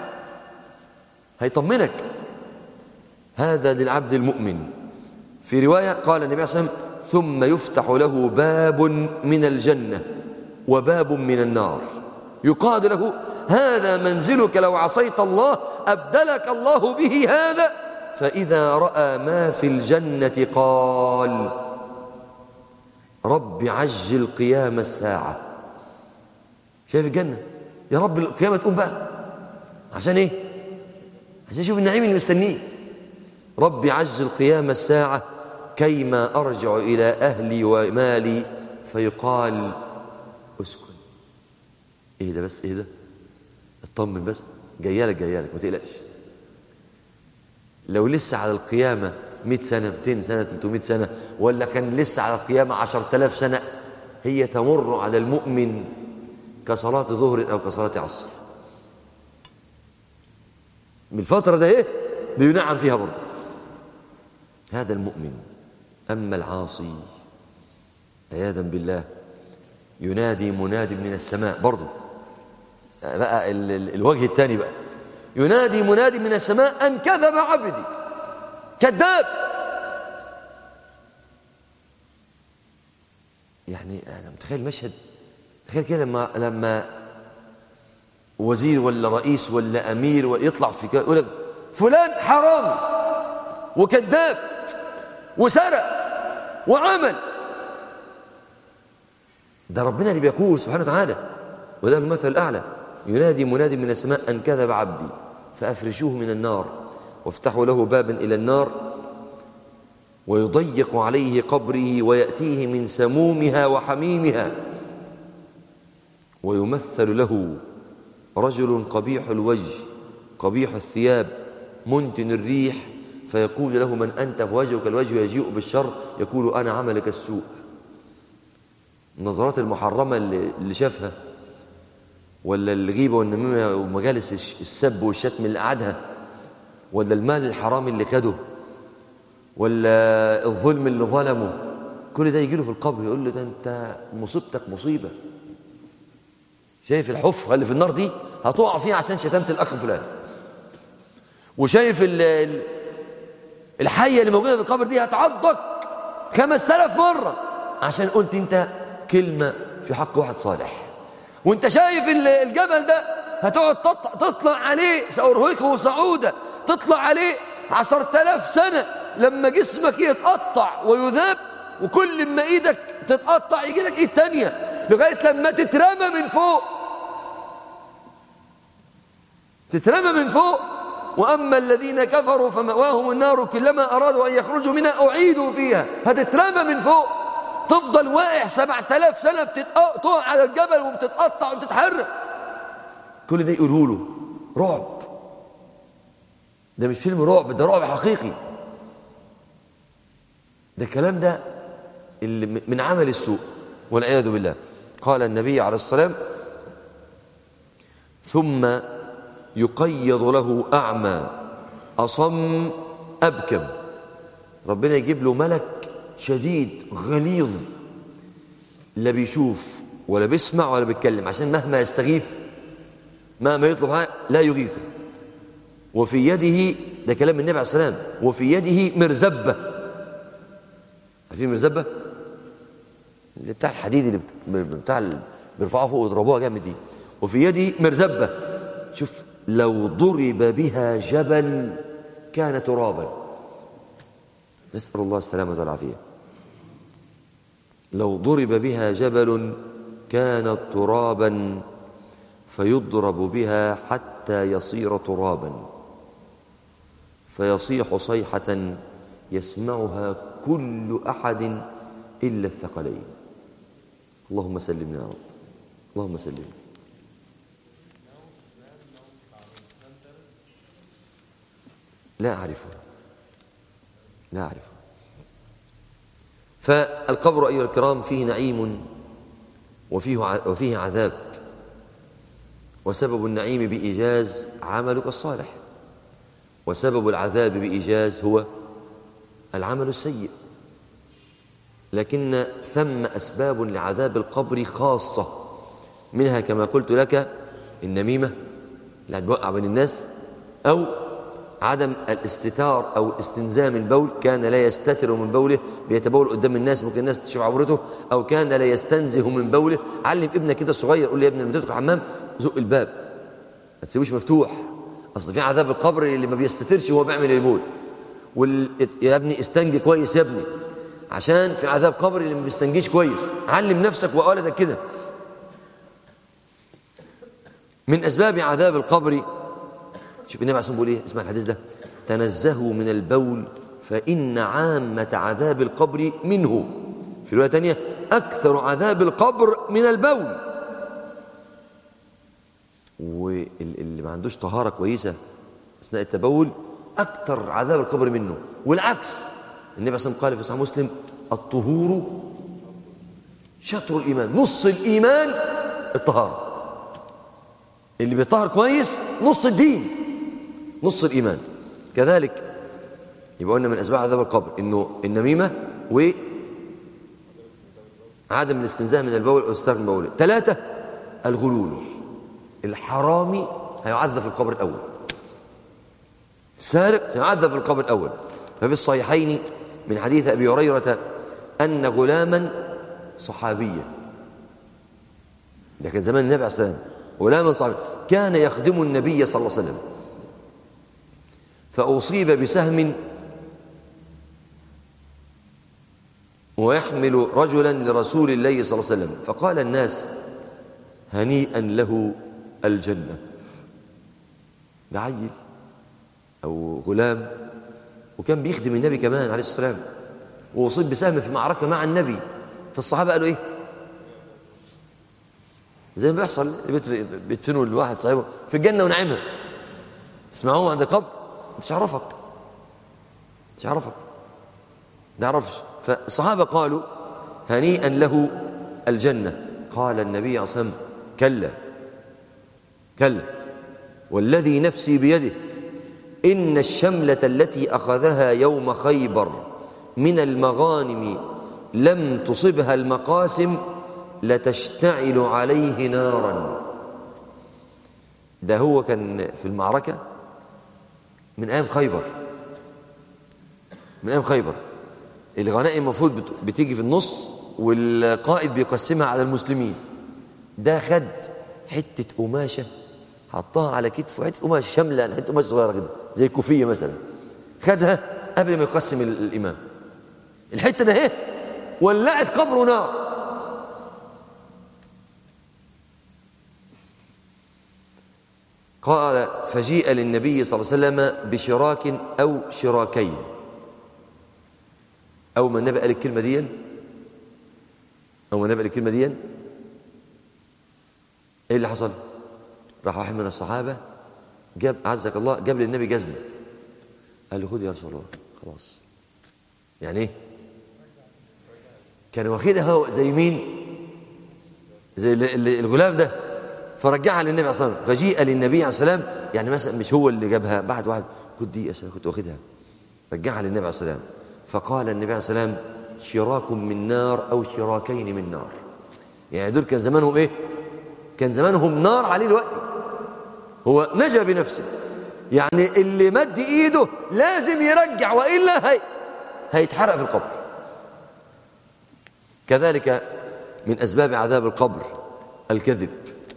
هيطمنك هذا للعبد المؤمن في رواية قال النبي صلى الله عليه وسلم ثم يفتح له باب من الجنة وباب من النار يقال له هذا منزلك لو عصيت الله أبدلك الله به هذا فإذا رأى ما في الجنة قال رب عجل قيام الساعة شايف الجنة يا رب القيامة تقوم بقى عشان ايه عشان يشوف النعيم اللي مستنيه رب عجل قيام الساعة كيما أرجع إلى أهلي ومالي فيقال اسكن ايه ده بس ايه ده اطمن بس جايالك جايالك ما تقلقش لو لسه على القيامة 100 سنة 200 سنة 300 سنة ولا كان لسه على القيامة 10000 سنة هي تمر على المؤمن كصلاة ظهر أو كصلاة عصر من الفترة ده إيه بينعم فيها برضه هذا المؤمن أما العاصي عياذا بالله ينادي مناد من السماء برضه بقى ال ال الوجه الثاني بقى ينادي منادي من السماء أن كذب عبدي كذاب يعني أنا متخيل مشهد تخيل كده لما لما وزير ولا رئيس ولا أمير ويطلع في يقول لك فلان حرامي وكذاب وسرق وعمل ده ربنا اللي بيقول سبحانه وتعالى وده المثل الأعلى ينادي منادي من السماء أن كذب عبدي فأفرشوه من النار وافتحوا له بابا إلى النار ويضيق عليه قبره ويأتيه من سمومها وحميمها ويمثل له رجل قبيح الوجه قبيح الثياب منتن الريح فيقول له من أنت فوجهك الوجه يجيء بالشر يقول أنا عملك السوء النظرات المحرمة اللي شافها ولا الغيبة والنميمة ومجالس السب والشتم اللي قعدها ولا المال الحرام اللي خده ولا الظلم اللي ظلمه كل ده يجي له في القبر يقول له ده انت مصيبتك مصيبة شايف الحفرة اللي في النار دي هتقع فيها عشان شتمت الأخ فلان وشايف الحية اللي موجودة في القبر دي هتعضك خمس تلاف مرة عشان قلت انت كلمة في حق واحد صالح وانت شايف الجبل ده هتقعد تطلع عليه سأرهقه صعودا تطلع عليه عشر تلاف سنة لما جسمك يتقطع ويذاب وكل ما ايدك تتقطع يجي لك ايد تانية لغاية لما تترمى من فوق تترمى من فوق وأما الذين كفروا فمأواهم النار كلما أرادوا أن يخرجوا منها أعيدوا فيها هتترمى من فوق تفضل واقع سبعة آلاف سنة بتقع على الجبل وبتتقطع وبتتحرك كل ده يقولوا له رعب ده مش فيلم رعب ده رعب حقيقي ده الكلام ده اللي من عمل السوء والعياذ بالله قال النبي عليه الصلاة والسلام ثم يقيض له أعمى أصم أبكم ربنا يجيب له ملك شديد غليظ لا بيشوف ولا بيسمع ولا بيتكلم عشان مهما يستغيث مهما يطلب حاجة لا يغيثه وفي يده ده كلام النبي عليه السلام وفي يده مرزبة عارفين مرزبة اللي بتاع الحديد اللي بت- بتاع ال- بيرفعوها فوق ويضربوها جامد دي وفي يده مرزبة شوف لو ضرب بها جبل كان ترابا نسأل الله السلامة والعافية لو ضرب بها جبل كانت ترابا فيضرب بها حتى يصير ترابا فيصيح صيحة يسمعها كل أحد إلا الثقلين اللهم سلمنا يا رب اللهم سلمنا لا أعرفه لا أعرفه فالقبر أيها الكرام فيه نعيم وفيه ع- وفيه عذاب وسبب النعيم بإيجاز عملك الصالح وسبب العذاب بإيجاز هو العمل السيء لكن ثم أسباب لعذاب القبر خاصة منها كما قلت لك النميمة اللي هتوقع بين الناس أو عدم الاستتار أو استنزام البول كان لا يستتر من بوله بيتبول قدام الناس ممكن الناس تشوف عورته أو كان لا يستنزه من بوله علم ابنك كده الصغير قول لي يا ابني لما تدخل الحمام زق الباب ما تسيبوش مفتوح أصل في عذاب القبر اللي ما بيستترش وهو بيعمل البول وال... يا ابني استنجي كويس يا ابني عشان في عذاب قبر اللي ما بيستنجيش كويس علم نفسك وأولدك كده من أسباب عذاب القبر شوف النبي عليه الصلاة والسلام بيقول إيه اسمع الحديث ده تنزهوا من البول فإن عامة عذاب القبر منه في رواية تانية أكثر عذاب القبر من البول واللي ما عندوش طهارة كويسة أثناء التبول أكثر عذاب القبر منه والعكس النبي عليه الصلاة والسلام قال في صحيح مسلم الطهور شطر الإيمان نص الإيمان الطهارة اللي بيطهر كويس نص الدين نص الإيمان كذلك يبقى قلنا من أسباب عذاب القبر إنه النميمة و عدم الاستنزاه من البول أو استغنى البول ثلاثة الغلول الحرامي هيعذب في القبر الأول سارق سيعذب في القبر الأول ففي الصحيحين من حديث أبي هريرة أن غلاما صحابيا ده كان زمان النبي عليه الصلاة والسلام غلاما صحابيا كان يخدم النبي صلى الله عليه وسلم فأصيب بسهم ويحمل رجلا لرسول الله صلى الله عليه وسلم فقال الناس هنيئا له الجنة بعيل أو غلام وكان بيخدم النبي كمان عليه الصلاة والسلام وأصيب بسهم في معركة مع النبي فالصحابة قالوا إيه زي ما بيحصل بيدفنوا الواحد صاحبه في الجنة ونعمها اسمعوه عند القبر مش عرفك مش عرفك ما يعرفش فالصحابة قالوا هنيئا له الجنة قال النبي عليه الصلاة والسلام كلا كلا والذي نفسي بيده إن الشملة التي أخذها يوم خيبر من المغانم لم تصبها المقاسم لتشتعل عليه نارا ده هو كان في المعركة من أيام خيبر من أيام خيبر الغنائم المفروض بتيجي في النص والقائد بيقسمها على المسلمين ده خد حتة قماشة حطها على كتفه حتة قماشة شاملة حتة قماشة صغيرة كده زي الكوفية مثلا خدها قبل ما يقسم الإمام الحتة ده ايه ولعت قبره نار قال فجيء للنبي صلى الله عليه وسلم بشراك أو شراكين أول ما النبي قال الكلمة دي أول ما النبي قال الكلمة دي إيه اللي حصل؟ راح واحد من الصحابة جاب عزك الله جاب للنبي جزمة قال له خد يا رسول الله خلاص يعني ايه؟ كان واخدها زي مين؟ زي الغلام ده فرجعها للنبي عليه الصلاه والسلام فجيء للنبي عليه السلام يعني مثلا مش هو اللي جابها بعد واحد خد دي انا كنت واخدها رجعها للنبي عليه السلام فقال النبي عليه الصلاة والسلام شراك من نار أو شراكين من نار يعني دول كان زمانهم إيه كان زمانهم نار عليه الوقت هو نجا بنفسه يعني اللي مد إيده لازم يرجع وإلا هي هيتحرق في القبر كذلك من أسباب عذاب القبر الكذب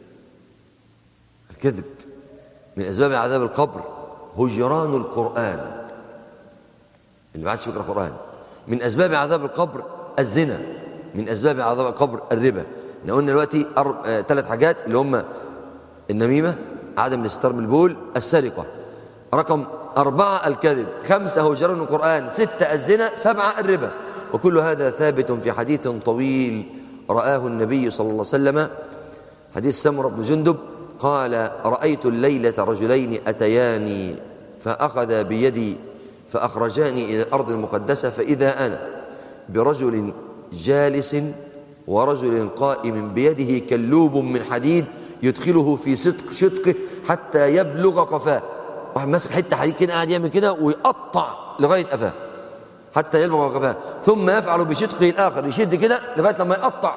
الكذب من أسباب عذاب القبر هجران القرآن اللي ما عادش بيقرأ قرآن من أسباب عذاب القبر الزنا من أسباب عذاب القبر الربا احنا قلنا دلوقتي ثلاث حاجات اللي هم النميمة عدم الاستتار بالبول السرقة رقم أربعة الكذب خمسة هجران القرآن ستة الزنا سبعة الربا وكل هذا ثابت في حديث طويل رآه النبي صلى الله عليه وسلم حديث سمر بن جندب قال رأيت الليلة رجلين أتياني فأخذ بيدي فأخرجاني إلى الأرض المقدسة فإذا أنا برجل جالس ورجل قائم بيده كلوب من حديد يدخله في صدق شدقه حتى يبلغ قفاه واحد ماسك حته حديد كده قاعد يعمل كده ويقطع لغايه قفاه حتى يبلغ قفاه ثم يفعل بشدقه الاخر يشد كده لغايه لما يقطع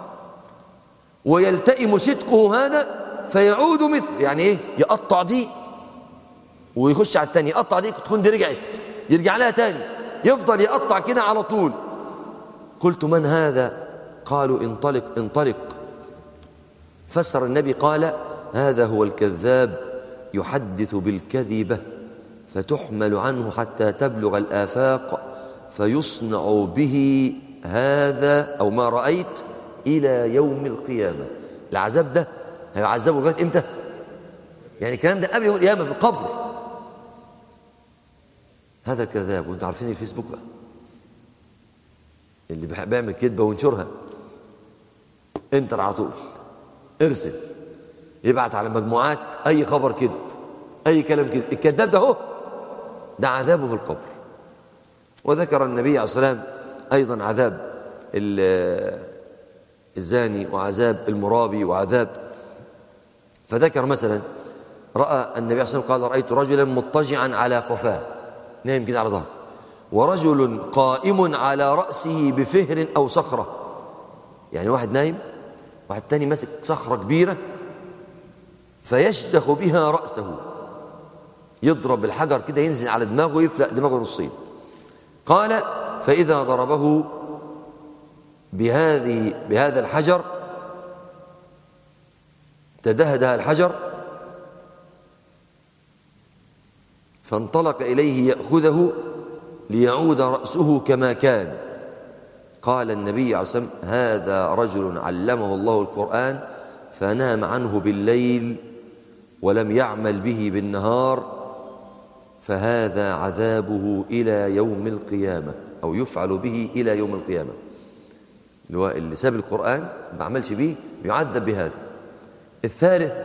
ويلتئم شدقه هذا فيعود مثل يعني ايه يقطع دي ويخش على الثاني يقطع دي تكون دي رجعت يرجع لها تاني يفضل يقطع كده على طول قلت من هذا قالوا انطلق انطلق فسر النبي قال هذا هو الكذاب يحدث بالكذبة فتحمل عنه حتى تبلغ الآفاق فيصنع به هذا أو ما رأيت إلى يوم القيامة العذاب ده هيعذبه لغاية إمتى؟ يعني الكلام ده قبل يوم القيامة في القبر هذا كذاب وانتم عارفين الفيسبوك بقى اللي بيعمل كذبة وينشرها انتر على طول ارسل يبعت على مجموعات اي خبر كذب اي كلام كذب الكذاب ده هو ده عذابه في القبر وذكر النبي عليه الصلاه والسلام ايضا عذاب الزاني وعذاب المرابي وعذاب فذكر مثلا راى النبي عليه الصلاه والسلام قال رايت رجلا مضطجعا على قفاه نايم كده على ظهره ورجل قائم على راسه بفهر او صخره يعني واحد نايم واحد تاني ماسك صخره كبيره فيشدخ بها رأسه يضرب الحجر كده ينزل على دماغه ويفلق دماغه نصين قال فإذا ضربه بهذه بهذا الحجر تدهده الحجر فانطلق إليه يأخذه ليعود رأسه كما كان قال النبي عليه الصلاة والسلام هذا رجل علمه الله القرآن فنام عنه بالليل ولم يعمل به بالنهار فهذا عذابه إلى يوم القيامة أو يفعل به إلى يوم القيامة اللي ساب القرآن ما عملش به يعذب بهذا الثالث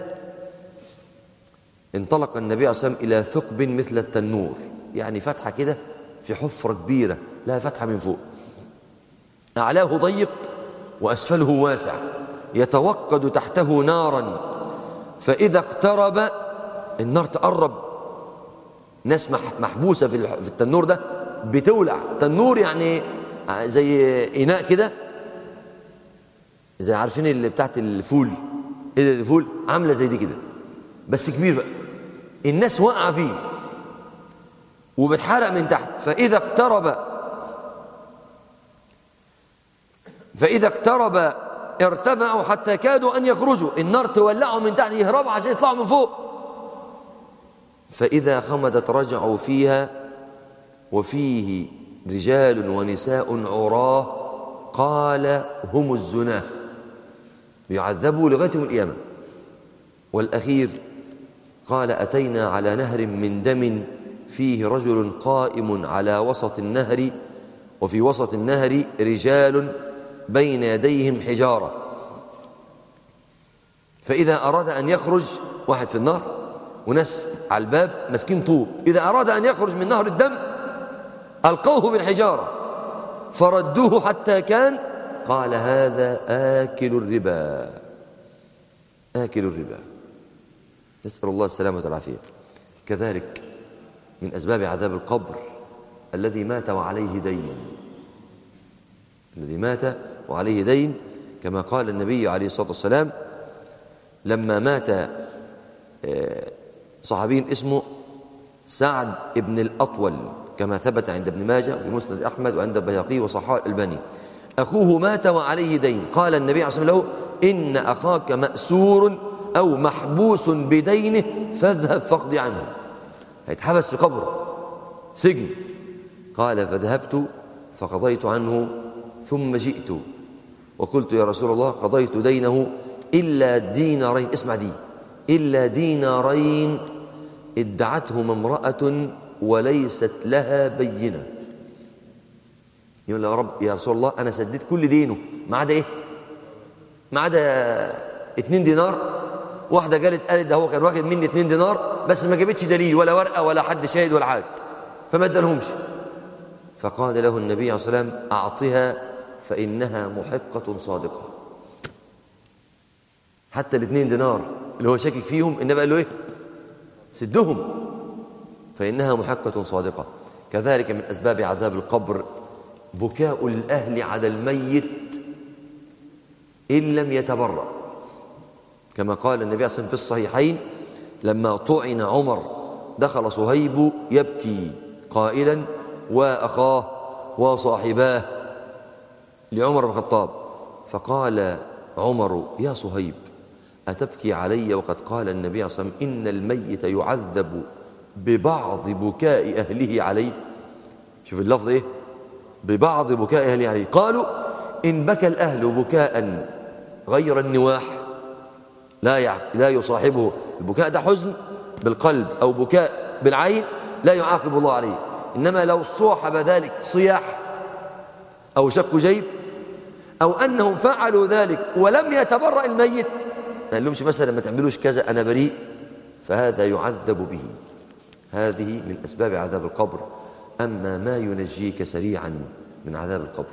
انطلق النبي عليه الصلاة والسلام إلى ثقب مثل التنور يعني فتحة كده في حفرة كبيرة لها فتحة من فوق أعلاه ضيق وأسفله واسع يتوقد تحته نارا فإذا اقترب النار تقرب ناس محبوسة في التنور ده بتولع تنور يعني زي إناء كده زي عارفين اللي بتاعت الفول ايه ده الفول عامله زي دي كده بس كبير بقى الناس واقعه فيه وبتحرق من تحت فاذا اقترب فاذا اقترب ارتفعوا حتى كادوا أن يخرجوا النار تولعوا من تحت يهربوا عشان يطلعوا من فوق فإذا خمدت رجعوا فيها وفيه رجال ونساء عراه قال هم الزناه يعذبوا لغاية يوم القيامة والأخير قال أتينا على نهر من دم فيه رجل قائم على وسط النهر وفي وسط النهر رجال بين يديهم حجارة فإذا أراد أن يخرج واحد في النهر وناس على الباب ماسكين طوب إذا أراد أن يخرج من نهر الدم ألقوه بالحجارة فردوه حتى كان قال هذا آكل الربا آكل الربا نسأل الله السلامة والعافية كذلك من أسباب عذاب القبر الذي مات وعليه دين الذي مات وعليه دين كما قال النبي عليه الصلاة والسلام لما مات آه، صحابي اسمه سعد بن الأطول كما ثبت عند ابن ماجه وفي مسند أحمد وعند البيهقي وصحاح الألباني أخوه مات وعليه دين قال النبي عليه الصلاة والسلام له إن أخاك مأسور أو محبوس بدينه فاذهب فاقض عنه هيتحبس في قبره سجن قال فذهبت فقضيت عنه ثم جئت وقلت يا رسول الله قضيت دينه إلا دينارين اسمع دي إلا دينارين ادعتهما امرأة وليست لها بينة يقول يا رب يا رسول الله أنا سددت كل دينه ما عدا إيه ما عدا اتنين دينار واحدة قالت قالت ده هو كان واخد مني اتنين دينار بس ما جابتش دليل ولا ورقة ولا حد شاهد ولا حاجة فما ادالهمش فقال له النبي عليه الصلاة والسلام أعطها فإنها محقة صادقة حتى الاثنين دينار اللي هو شاكك فيهم النبي قال له ايه سدهم فإنها محقة صادقة كذلك من أسباب عذاب القبر بكاء الأهل على الميت إن لم يتبرأ كما قال النبي عليه الصلاة والسلام في الصحيحين لما طعن عمر دخل صهيب يبكي قائلا وأخاه وصاحباه لعمر بن الخطاب فقال عمر يا صهيب أتبكي علي وقد قال النبي صلى الله عليه وسلم إن الميت يعذب ببعض بكاء أهله عليه شوف اللفظ إيه ببعض بكاء أهله عليه قالوا إن بكى الأهل بكاء غير النواح لا لا يصاحبه البكاء ده حزن بالقلب أو بكاء بالعين لا يعاقب الله عليه إنما لو صاحب ذلك صياح أو شق جيب أو أنهم فعلوا ذلك ولم يتبرأ الميت ما قال لهمش مثلا ما تعملوش كذا أنا بريء فهذا يعذب به هذه من أسباب عذاب القبر أما ما ينجيك سريعا من عذاب القبر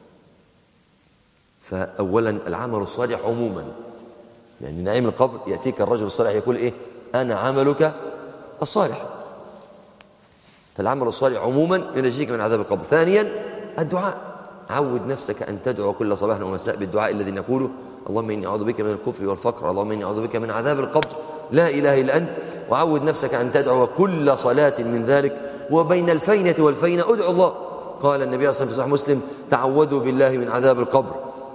فأولا العمل الصالح عموما يعني نعيم القبر يأتيك الرجل الصالح يقول إيه أنا عملك الصالح فالعمل الصالح عموما ينجيك من عذاب القبر ثانيا الدعاء عود نفسك أن تدعو كل صباح ومساء بالدعاء الذي نقوله اللهم إني أعوذ بك من الكفر والفقر اللهم إني أعوذ بك من عذاب القبر لا إله إلا أنت وعود نفسك أن تدعو كل صلاة من ذلك وبين الفينة والفينة ادعو الله قال النبي صلى الله عليه وسلم في صحيح مسلم تعوذوا بالله من عذاب القبر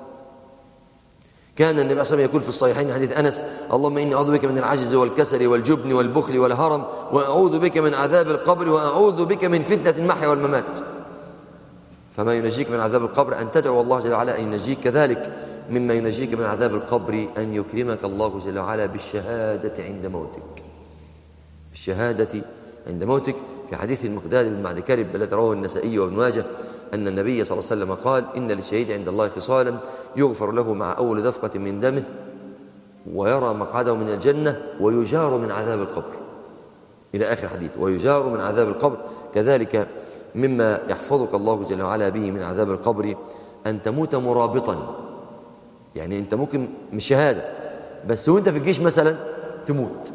كان النبي صلى الله عليه وسلم يقول في الصحيحين حديث أنس اللهم إني أعوذ بك من العجز والكسل والجبن والبخل والهرم وأعوذ بك من عذاب القبر وأعوذ بك من فتنة المحيا والممات فما ينجيك من عذاب القبر أن تدعو الله جل وعلا أن ينجيك كذلك مما ينجيك من عذاب القبر أن يكرمك الله جل وعلا بالشهادة عند موتك بالشهادة عند موتك في حديث المقداد بن معد كرب الذي رواه النسائي وابن ماجه أن النبي صلى الله عليه وسلم قال إن للشهيد عند الله خصالا يغفر له مع أول دفقة من دمه ويرى مقعده من الجنة ويجار من عذاب القبر إلى آخر حديث ويجار من عذاب القبر كذلك مما يحفظك الله جل وعلا به من عذاب القبر أن تموت مرابطا يعني أنت ممكن مش شهادة بس وانت في الجيش مثلا تموت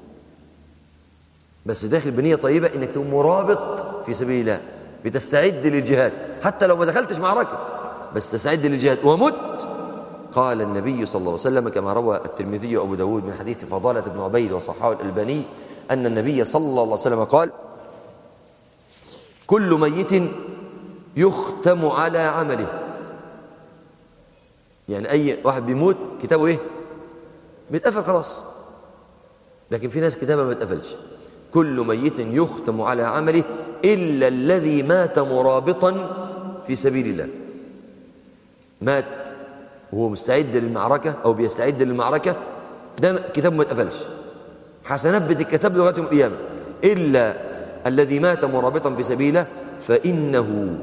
بس داخل بنية طيبة انك تكون مرابط في سبيل الله بتستعد للجهاد حتى لو ما دخلتش معركة بس تستعد للجهاد ومت قال النبي صلى الله عليه وسلم كما روى الترمذي وابو داود من حديث فضالة بن عبيد وصححه الألباني أن النبي صلى الله عليه وسلم قال كل ميت يختم على عمله يعني أي واحد بيموت كتابه إيه بيتقفل خلاص لكن في ناس كتابه ما بيتقفلش كل ميت يختم على عمله إلا الذي مات مرابطا في سبيل الله مات وهو مستعد للمعركة أو بيستعد للمعركة ده كتاب ما اتقفلش حسنات بتتكتب لغاية يوم القيامة إلا الذي مات مرابطا في سبيله فإنه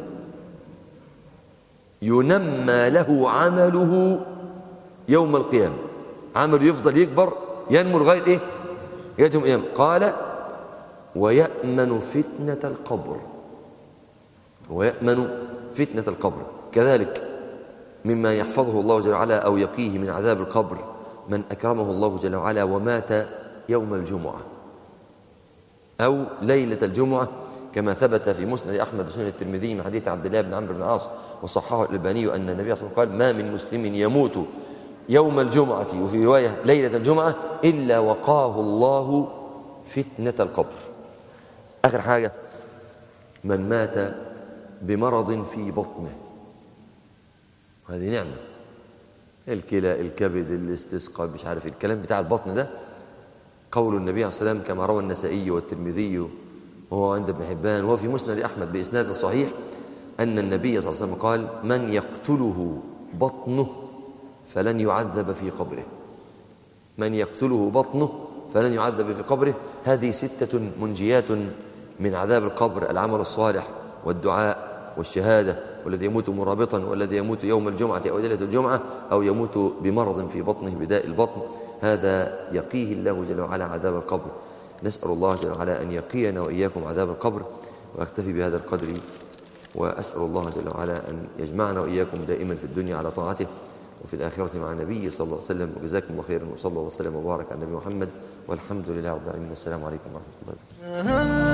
ينمى له عمله يوم القيامة عمله يفضل يكبر ينمو لغاية إيه؟ لغاية يوم القيامة قال ويأمن فتنة القبر ويأمن فتنة القبر كذلك مما يحفظه الله جل وعلا أو يقيه من عذاب القبر من أكرمه الله جل وعلا ومات يوم الجمعة أو ليلة الجمعة كما ثبت في مسند أحمد وسنن الترمذي من حديث عبد الله بن عمرو بن العاص وصححه الألباني أن النبي صلى الله عليه وسلم قال ما من مسلم يموت يوم الجمعة وفي رواية ليلة الجمعة إلا وقاه الله فتنة القبر آخر حاجة من مات بمرض في بطنه هذه نعمة الكلى الكبد الاستسقاء مش عارف الكلام بتاع البطن ده قول النبي عليه الصلاة والسلام كما روى النسائي والترمذي وهو عند ابن حبان وهو في مسند أحمد بإسناد صحيح أن النبي صلى الله عليه وسلم قال من يقتله بطنه فلن يعذب في قبره من يقتله بطنه فلن يعذب في قبره هذه ستة منجيات من عذاب القبر العمل الصالح والدعاء والشهادة والذي يموت مرابطا والذي يموت يوم الجمعة أو ليلة الجمعة أو يموت بمرض في بطنه بداء البطن هذا يقيه الله جل وعلا عذاب القبر نسأل الله جل وعلا أن يقينا وإياكم عذاب القبر وأكتفي بهذا القدر وأسأل الله جل وعلا أن يجمعنا وإياكم دائما في الدنيا على طاعته وفي الآخرة مع النبي صلى الله عليه وسلم وجزاكم الله خيرا وصلى الله وسلم وبارك على النبي محمد والحمد لله رب العالمين والسلام عليكم ورحمة الله وبركاته